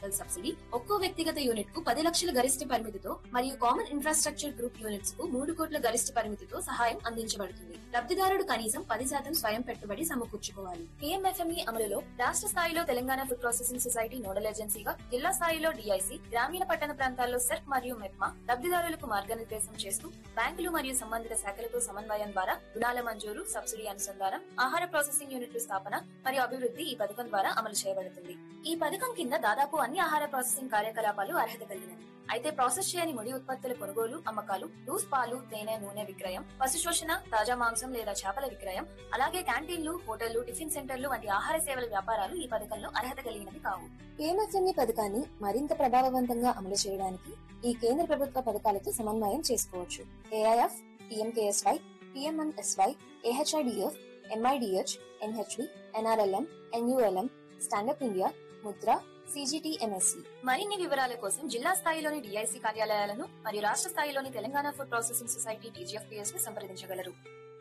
quintal subsidy ఒక్కో వ్యక్తిగత unit కు పది లక్షల గరిష్ట పరిమితితో మరియు కామన్ ఇన్ఫ్రాస్ట్రక్చర్ గ్రూప్ యూనిట్స్ కు మూడు కోట్ల గరిష్ట పరిమితితో సహాయం అందించబడుతుంది లబ్ధిదారుడు కనీసం పది శాతం స్వయం పెట్టుబడి సమకూర్చుకోవాలి పిఎంఎఫ్ఎంఈ అమలులో రాష్ట్ర స్థాయిలో Telangana food processing society nodal ఏజెన్సీగా జిల్లా స్థాయిలో డిఐసి గ్రామీణ పట్టణ ప్రాంతాల్లో సెర్క్ మరియు మెప్మా లబ్ధిదారులకు మార్గనిర్దేశం చేస్తూ బ్యాంకులు మరియు సంబంధిత శాఖలతో సమన్వయం ద్వారా రుణాల మంజూరు సబ్సిడీ అనుసంధానం ఆహార ప్రాసెసింగ్ యూనిట్ల స్థాపన మరియు అభివృద్ధి ఈ పథకం ద్వారా అమలు చేయబడుతుంది ఈ పథకం కింద దాదాపు అన్ని ఆహార ప్రాసెసింగ్ కార్యకలాపాలు అర్హత కలిగినవి అయితే ప్రాసెస్ చేయని ముడి ఉత్పత్తుల కొనుగోలు అమ్మకాలు లూస్ పాలు తేనె నూనె విక్రయం పశు శోషణ తాజా మాంసం లేదా చేపల విక్రయం అలాగే క్యాంటీన్లు హోటళ్లు టిఫిన్ సెంటర్లు వంటి ఆహార సేవల వ్యాపారాలు ఈ పథకంలో అర్హత కలిగినవి కావు పిఎంఎఫ్ఎంఈ పథకాన్ని మరింత ప్రభావవంతంగా అమలు చేయడానికి ఈ కేంద్ర ప్రభుత్వ పథకాలతో సమన్వయం చేసుకోవచ్చు AIF PMKSY PMNSY AHIDF MIDH NHV NRLM NULM stand up India Mudra CGTMSC మరిన్ని వివరాల కోసం జిల్లా స్థాయిలోని డిఐసి కార్యాలయాలను మరియు రాష్ట్ర స్థాయిలోని Telangana food processing society TGFPS ను సంప్రదించగలరు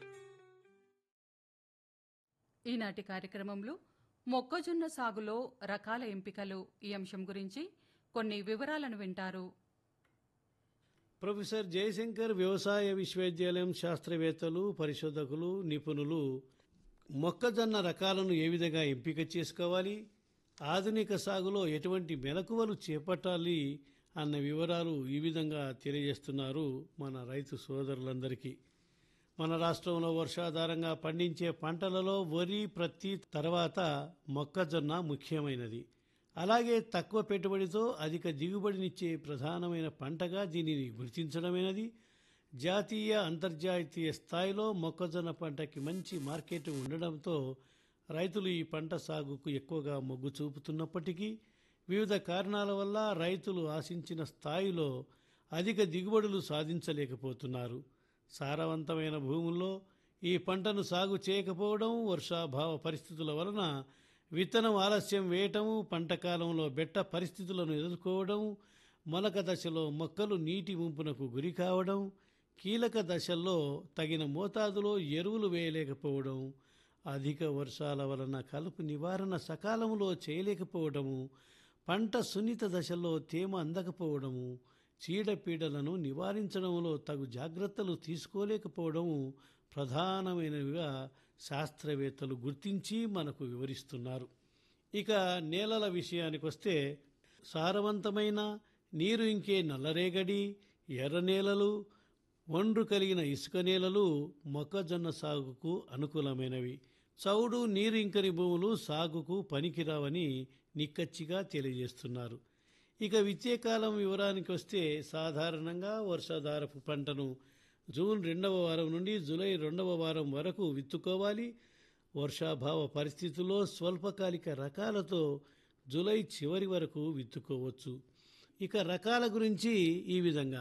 ఈనాటి కార్యక్రమంలో మొక్కజొన్న సాగులో రకాల ఎంపికలు ఈ అంశం గురించి కొన్ని వివరాలను వింటారు ప్రొఫెసర్ జయశంకర్ వ్యవసాయ విశ్వవిద్యాలయం శాస్త్రవేత్తలు పరిశోధకులు నిపుణులు మొక్కజొన్న రకాలను ఏ విధంగా ఎంపిక చేసుకోవాలి ఆధునిక సాగులో ఎటువంటి మెలకువలు చేపట్టాలి అన్న వివరాలు ఈ విధంగా తెలియజేస్తున్నారు మన రైతు సోదరులందరికీ మన రాష్ట్రంలో వర్షాధారంగా పండించే పంటలలో వరి ప్రత్తి తర్వాత మొక్కజొన్న ముఖ్యమైనది అలాగే తక్కువ పెట్టుబడితో అధిక దిగుబడినిచ్చే ప్రధానమైన పంటగా దీనిని గుర్తించడమైనది జాతీయ అంతర్జాతీయ స్థాయిలో మొక్కజొన్న పంటకి మంచి మార్కెట్ ఉండడంతో రైతులు ఈ పంట సాగుకు ఎక్కువగా మొగ్గు చూపుతున్నప్పటికీ వివిధ కారణాల వల్ల రైతులు ఆశించిన స్థాయిలో అధిక దిగుబడులు సాధించలేకపోతున్నారు సారవంతమైన భూముల్లో ఈ పంటను సాగు చేయకపోవడం వర్షాభావ పరిస్థితుల వలన విత్తనం ఆలస్యం వేయటం పంట కాలంలో బెట్ట పరిస్థితులను ఎదుర్కోవడం మొలక దశలో మొక్కలు నీటి ముంపునకు గురి కావడం కీలక దశల్లో తగిన మోతాదులో ఎరువులు వేయలేకపోవడం అధిక వర్షాల వలన కలుపు నివారణ సకాలంలో చేయలేకపోవడము పంట సున్నిత దశలో తేమ అందకపోవడము చీడపీడలను నివారించడంలో తగు జాగ్రత్తలు తీసుకోలేకపోవడము ప్రధానమైనవిగా శాస్త్రవేత్తలు గుర్తించి మనకు వివరిస్తున్నారు ఇక నేలల విషయానికి వస్తే సారవంతమైన నీరు ఇంకే నల్లరేగడి ఎర్ర నేలలు ఒండ్రు కలిగిన ఇసుక నేలలు మొక్కజొన్న సాగుకు అనుకూలమైనవి చౌడు నీరు ఇంకని భూములు సాగుకు పనికిరావని నిక్కచ్చిగా తెలియజేస్తున్నారు ఇక విత్యేకాలం వివరానికి వస్తే సాధారణంగా వర్షాధారపు పంటను జూన్ రెండవ వారం నుండి జూలై రెండవ వారం వరకు విత్తుకోవాలి వర్షాభావ పరిస్థితుల్లో స్వల్పకాలిక రకాలతో జూలై చివరి వరకు విత్తుకోవచ్చు ఇక రకాల గురించి ఈ విధంగా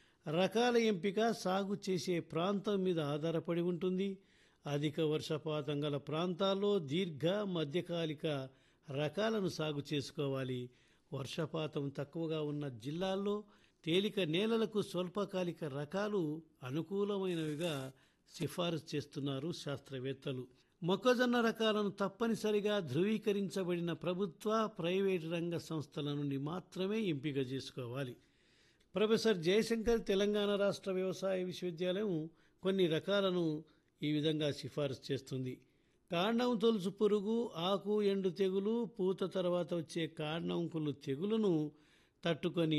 రకాల ఎంపిక సాగు చేసే ప్రాంతం మీద ఆధారపడి ఉంటుంది అధిక వర్షపాతం గల ప్రాంతాల్లో దీర్ఘ మధ్యకాలిక రకాలను సాగు చేసుకోవాలి వర్షపాతం తక్కువగా ఉన్న జిల్లాల్లో తేలిక నేలలకు స్వల్పకాలిక రకాలు అనుకూలమైనవిగా సిఫారసు చేస్తున్నారు శాస్త్రవేత్తలు మొక్కజొన్న రకాలను తప్పనిసరిగా ధృవీకరించబడిన ప్రభుత్వ ప్రైవేటు రంగ సంస్థల నుండి మాత్రమే ఎంపిక చేసుకోవాలి ప్రొఫెసర్ జయశంకర్ తెలంగాణ రాష్ట్ర వ్యవసాయ విశ్వవిద్యాలయం కొన్ని రకాలను ఈ విధంగా సిఫారసు చేస్తుంది కాండం తొలుసు పురుగు ఆకు ఎండు తెగులు పూత తర్వాత వచ్చే కాండం కుళ్ళు తెగులును తట్టుకొని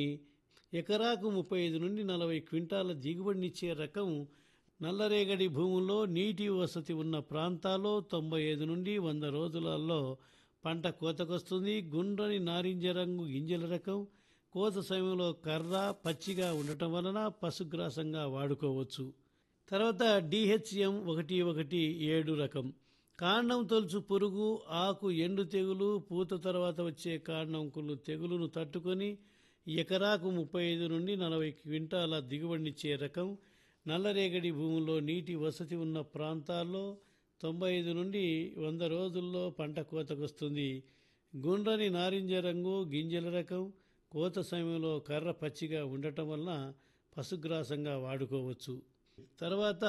ఎకరాకు ముప్పై ఐదు నుండి నలభై క్వింటాల దిగుబడినిచ్చే రకం నల్లరేగడి భూముల్లో నీటి వసతి ఉన్న ప్రాంతాల్లో తొంభై ఐదు నుండి వంద రోజులలో పంట కోతకొస్తుంది గుండ్రని నారింజ రంగు గింజల రకం కోత సమయంలో కర్ర పచ్చిగా ఉండటం వలన పశుగ్రాసంగా వాడుకోవచ్చు తర్వాత డిహెచ్ఎం ఒకటి ఒకటి ఏడు రకం కాండం తొలుచు పురుగు ఆకు ఎండు తెగులు పూత తర్వాత వచ్చే కాండం కుళ్ళు తెగులును తట్టుకొని ఎకరాకు ముప్పై ఐదు నుండి నలభై క్వింటాల దిగుబడినిచ్చే రకం నల్లరేగడి భూముల్లో నీటి వసతి ఉన్న ప్రాంతాల్లో తొంభై ఐదు నుండి వంద రోజుల్లో పంట కోతకొస్తుంది గుండ్రని నారింజ రంగు గింజల రకం కోత సమయంలో కర్ర పచ్చిగా ఉండటం వలన పశుగ్రాసంగా వాడుకోవచ్చు తర్వాత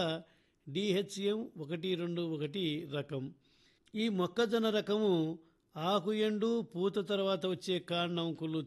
డిహెచ్ఎం ఒకటి రెండు ఒకటి రకం ఈ మొక్కజొన్న రకము ఆకు ఎండు పూత తర్వాత వచ్చే కాండం కుళ్ళు